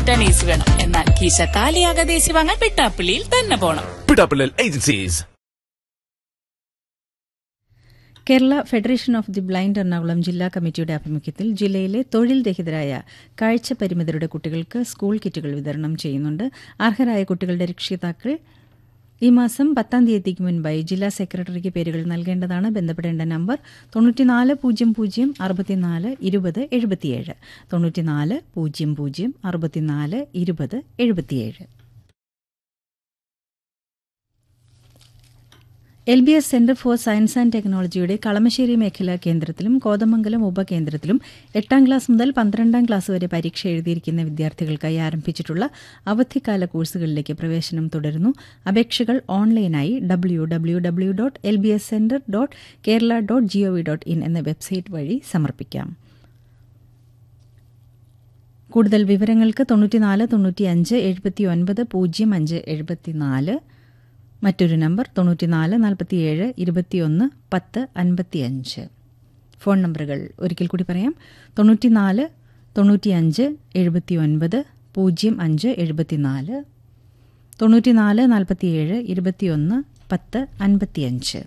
ലിറ്റാൻ AC വേണം എന്നാൽ കീശ കാലിയാകാതെ AC വാങ്ങാൻ വെട്ടാപ്പള്ളിയിൽ തന്നെ പോണം പിടാപ്പിള്ളൽ agencies Kerala Federation of the Blind Ernakulam ജില്ലാ കമ്മിറ്റിയുടെ ആഭിമുഖ്യത്തിൽ ജില്ലയിലെ തൊഴിൽ രഹിതരായ കാഴ്ച പരിമിതരുടെ കുട്ടികൾക്ക് സ്കൂൾ കിറ്റുകൾ വിതരണം ചെയ്യുന്നുണ്ട് അർഹരായ കുട്ടികളുടെ രക്ഷിതാക്കൾ ഈ മാസം പത്താം തീയതിക്ക് മുൻപായി ജില്ലാ സെക്രട്ടറിക്ക് പേരുകൾ നൽകേണ്ടതാണ് ബന്ധപ്പെടേണ്ട നമ്പർ തൊണ്ണൂറ്റിനാല് പൂജ്യം പൂജ്യം അറുപത്തിനാല് ഇരുപത് എഴുപത്തിയേഴ് തൊണ്ണൂറ്റിനാല് പൂജ്യം പൂജ്യം അറുപത്തിനാല് ഇരുപത് എഴുപത്തിയേഴ് L B S centre for science and ടെക്നോളജിയുടെ കളമശ്ശേരി മേഖലാ കേന്ദ്രത്തിലും കോതമംഗലം ഉപകേന്ദ്രത്തിലും എട്ടാം ക്ലാസ് മുതൽ പന്ത്രണ്ടാം ക്ലാസ് വരെ പരീക്ഷ എഴുതിയിരിക്കുന്ന വിദ്യാർത്ഥികൾക്കായി ആരംഭിച്ചിട്ടുള്ള അവധിക്കാല കോഴ്സുകളിലേക്ക് പ്രവേശനം തുടരുന്നു അപേക്ഷകൾ ഓൺലൈനായി W W W dot L B S centre dot Kerala dot G O V dot in എന്ന വെബ്സൈറ്റ് വഴി സമർപ്പിക്കാം കൂടുതൽ വിവരങ്ങൾക്ക് തൊണ്ണൂറ്റിനാല് തൊണ്ണൂറ്റിയഞ്ച് എഴുപത്തി ഒൻപത് പൂജ്യം അഞ്ച് എഴുപത്തിനാല് മറ്റൊരു നമ്പർ തൊണ്ണൂറ്റിനാല് നാൽപ്പത്തിയേഴ് ഇരുപത്തിയൊന്ന് പത്ത് അൻപത്തിയഞ്ച് ഫോൺ നമ്പറുകൾ ഒരിക്കൽ കൂടി പറയാം തൊണ്ണൂറ്റിനാല് തൊണ്ണൂറ്റിയഞ്ച് എഴുപത്തി ഒൻപത് പൂജ്യം അഞ്ച് എഴുപത്തിനാല് തൊണ്ണൂറ്റിനാല് നാൽപ്പത്തിയേഴ് ഇരുപത്തിയൊന്ന് പത്ത് അൻപത്തിയഞ്ച്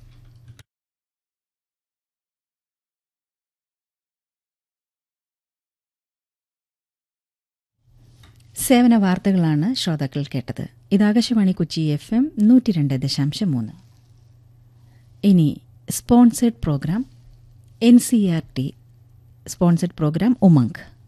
സേവന വാർത്തകളാണ് ശ്രോതാക്കൾ കേട്ടത് ഇത് ആകാശവാണി കൊച്ചി എഫ് എം നൂറ്റി രണ്ട് ദശാംശം മൂന്ന് ഇനി sponsored programme N C R T sponsored programme Umang